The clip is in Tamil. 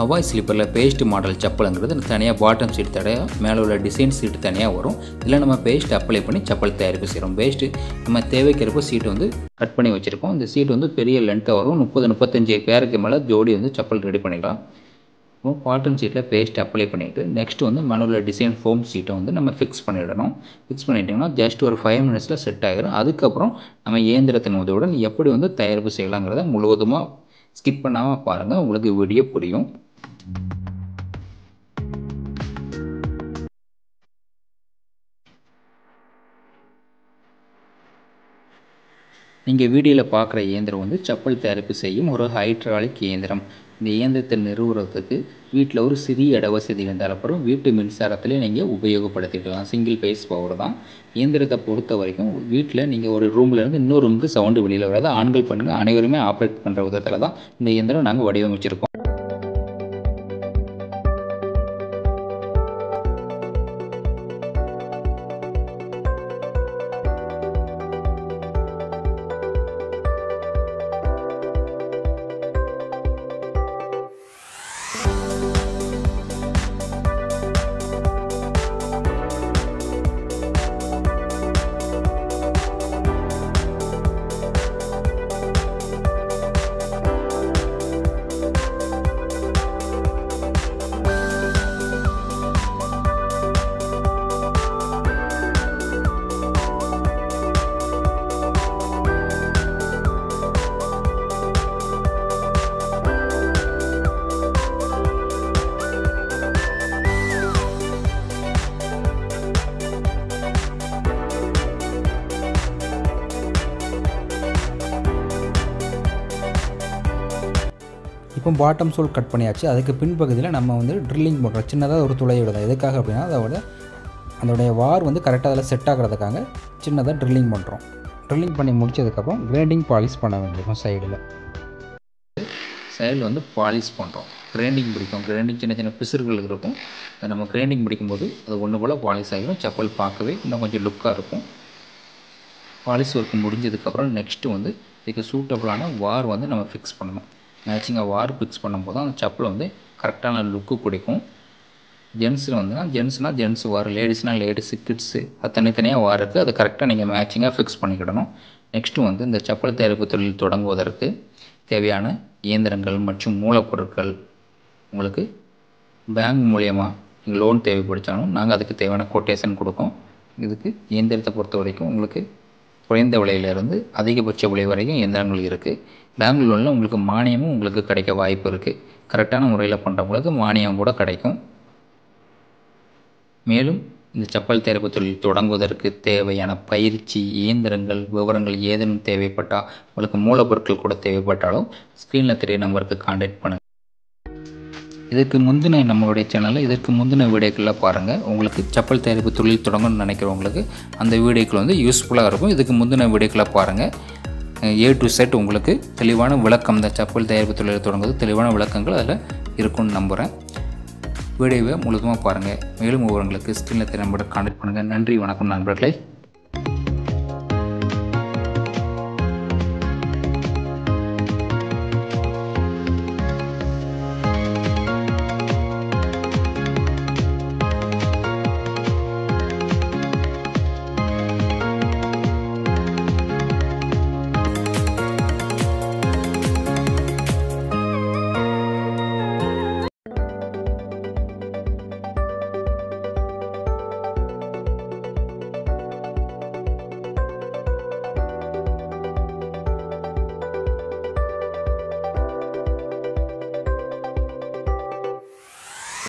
ஹவாய் ஸ்லிப்பரில் பேஸ்ட் மாடல் செப்பலுங்கிறது தனியாக பாட்டம் சீட் தடையாக மேலே உள்ள டிசைன் சீட்டு தனியாக வரும் இதில் நம்ம பேஸ்ட் அப்ளை பண்ணி செப்பல் தயாரிப்பு செய்கிறோம் பேஸ்ட்டு நம்ம தேவைக்கிறப்போ சீட்டு வந்து கட் பண்ணி வச்சுருக்கோம் இந்த சீட் வந்து பெரிய லென்த்தாக வரும் முப்பது முப்பத்தஞ்சு பேருக்கு மேலே ஜோடி வந்து செப்பல் ரெடி பண்ணிக்கலாம் இப்போ பாட்டன் சீட்டில் பேஸ்ட் அப்ளை பண்ணிவிட்டு நெக்ஸ்ட் வந்து மனுவில் டிசைன் ஃபோம் சீட்டை வந்து நம்ம ஃபிக்ஸ் பண்ணிடணும் ஃபிக்ஸ் பண்ணிட்டிங்கன்னா ஜஸ்ட் ஒரு ஃபைவ் மினிட்ஸில் செட் ஆகிடும் அதுக்கப்புறம் நம்ம இயந்திரத்தின் உதவியுடன் எப்படி வந்து தயாரிப்பு செய்யலாங்கிறத முழுவதுமாக ஸ்கிப் பண்ணாமல் பாருங்கள் உங்களுக்கு வீடியோ புரியும் நீங்கள் வீடியோவில் பார்க்குற இயந்திரம் வந்து செப்பல் தயாரிப்பு செய்யும் ஒரு ஹைட்ராலிக் இயந்திரம் இந்த இயந்திரத்தை நிறுவுறதுக்கு வீட்டில் ஒரு சிறிய இட வசதி இருந்தால் அப்புறம் வீட்டு மின்சாரத்திலே நீங்கள் உபயோகப்படுத்திக்கலாம் சிங்கிள் பேஸ் பவர் தான் இயந்திரத்தை பொறுத்த வரைக்கும் வீட்டில் நீங்கள் ஒரு ரூம்லேருந்து இன்னொரு ரூமுக்கு சவுண்டு வெளியில் வராது ஆண்கள் பண்ணுங்கள் அனைவருமே ஆப்ரேட் பண்ணுற விதத்தில் தான் இந்த இயந்திரம் நாங்கள் வடிவமைச்சிருக்கோம் இப்போ பாட்டம் சோல் கட் பண்ணியாச்சு அதுக்கு பின்பகுதியில் நம்ம வந்து ட்ரில்லிங் பண்ணுறோம் சின்னதாக ஒரு துளை விடுதோம் எதுக்காக அப்படின்னா அதோட அதோடைய வார் வந்து கரெக்டாக அதில் செட் ஆகிறதுக்காக சின்னதாக ட்ரில்லிங் பண்ணுறோம் ட்ரில்லிங் பண்ணி முடிச்சதுக்கப்புறம் கிரைண்டிங் பாலிஷ் பண்ண வேண்டியிருக்கும் சைடில் சைடில் வந்து பாலிஷ் பண்ணுறோம் கிரைண்டிங் பிடிக்கும் கிரைண்டிங் சின்ன சின்ன பிசுறுகள் இருக்கும் அதை நம்ம கிரைண்டிங் பிடிக்கும்போது அது ஒன்று போல் பாலிஷ் ஆகிடும் செப்பல் பார்க்கவே இன்னும் கொஞ்சம் லுக்காக இருக்கும் பாலிஷ் ஒர்க் முடிஞ்சதுக்கப்புறம் நெக்ஸ்ட்டு வந்து இதுக்கு சூட்டபுளான வார் வந்து நம்ம ஃபிக்ஸ் பண்ணணும் மேட்சிங்காக வார் ஃபிக்ஸ் பண்ணும்போது அந்த செப்பல் வந்து கரெக்டான லுக்கு பிடிக்கும் ஜென்ஸில் வந்துன்னா ஜென்ஸ்னால் ஜென்ஸ் வார் லேடிஸ்னால் லேடிஸு கிட்ஸு அது தனித்தனியாக வார் இருக்குது அதை கரெக்டாக நீங்கள் மேட்சிங்காக ஃபிக்ஸ் பண்ணிக்கிடணும் நெக்ஸ்ட்டு வந்து இந்த செப்பல் தயாரிப்பு தொழில் தொடங்குவதற்கு தேவையான இயந்திரங்கள் மற்றும் மூலப்பொருட்கள் உங்களுக்கு பேங்க் மூலியமாக லோன் தேவைப்படுத்தாலும் நாங்கள் அதுக்கு தேவையான கொட்டேஷன் கொடுப்போம் இதுக்கு இயந்திரத்தை பொறுத்த வரைக்கும் உங்களுக்கு குறைந்த விலையிலேருந்து அதிகபட்ச விலை வரைக்கும் இயந்திரங்கள் இருக்குது பேங்க் லோனில் உங்களுக்கு மானியமும் உங்களுக்கு கிடைக்க வாய்ப்பு இருக்குது கரெக்டான முறையில் பண்ணுறவங்களுக்கு மானியம் கூட கிடைக்கும் மேலும் இந்த செப்பல் தயாரிப்பு தொழில் தொடங்குவதற்கு தேவையான பயிற்சி இயந்திரங்கள் விவரங்கள் ஏதேனும் தேவைப்பட்டால் உங்களுக்கு மூலப்பொருட்கள் கூட தேவைப்பட்டாலும் ஸ்க்ரீனில் தெரிய நம்பருக்கு காண்டாக்ட் பண்ணுங்கள் இதற்கு முந்தின நம்மளுடைய சேனலில் இதற்கு முந்தின வீடியோக்களில் பாருங்கள் உங்களுக்கு செப்பல் தயாரிப்பு தொழில் தொடங்கணும்னு நினைக்கிறவங்களுக்கு அந்த வீடியோக்கள் வந்து யூஸ்ஃபுல்லாக இருக்கும் இதுக்கு முந்தின வீடியோக்களை பாருங்கள் ஏ டு செட் உங்களுக்கு தெளிவான விளக்கம் இந்த செப்பல் தயாரிப்பு தொழில் தொடங்குவது தெளிவான விளக்கங்கள் அதில் இருக்கும்னு நம்புகிறேன் வீடியோவை முழுதுமாக பாருங்கள் மேலும் விவரங்களுக்கு ஸ்க்ரீனில் திறன்பட காண்டாக்ட் பண்ணுங்கள் நன்றி வணக்கம் நண்பர்களே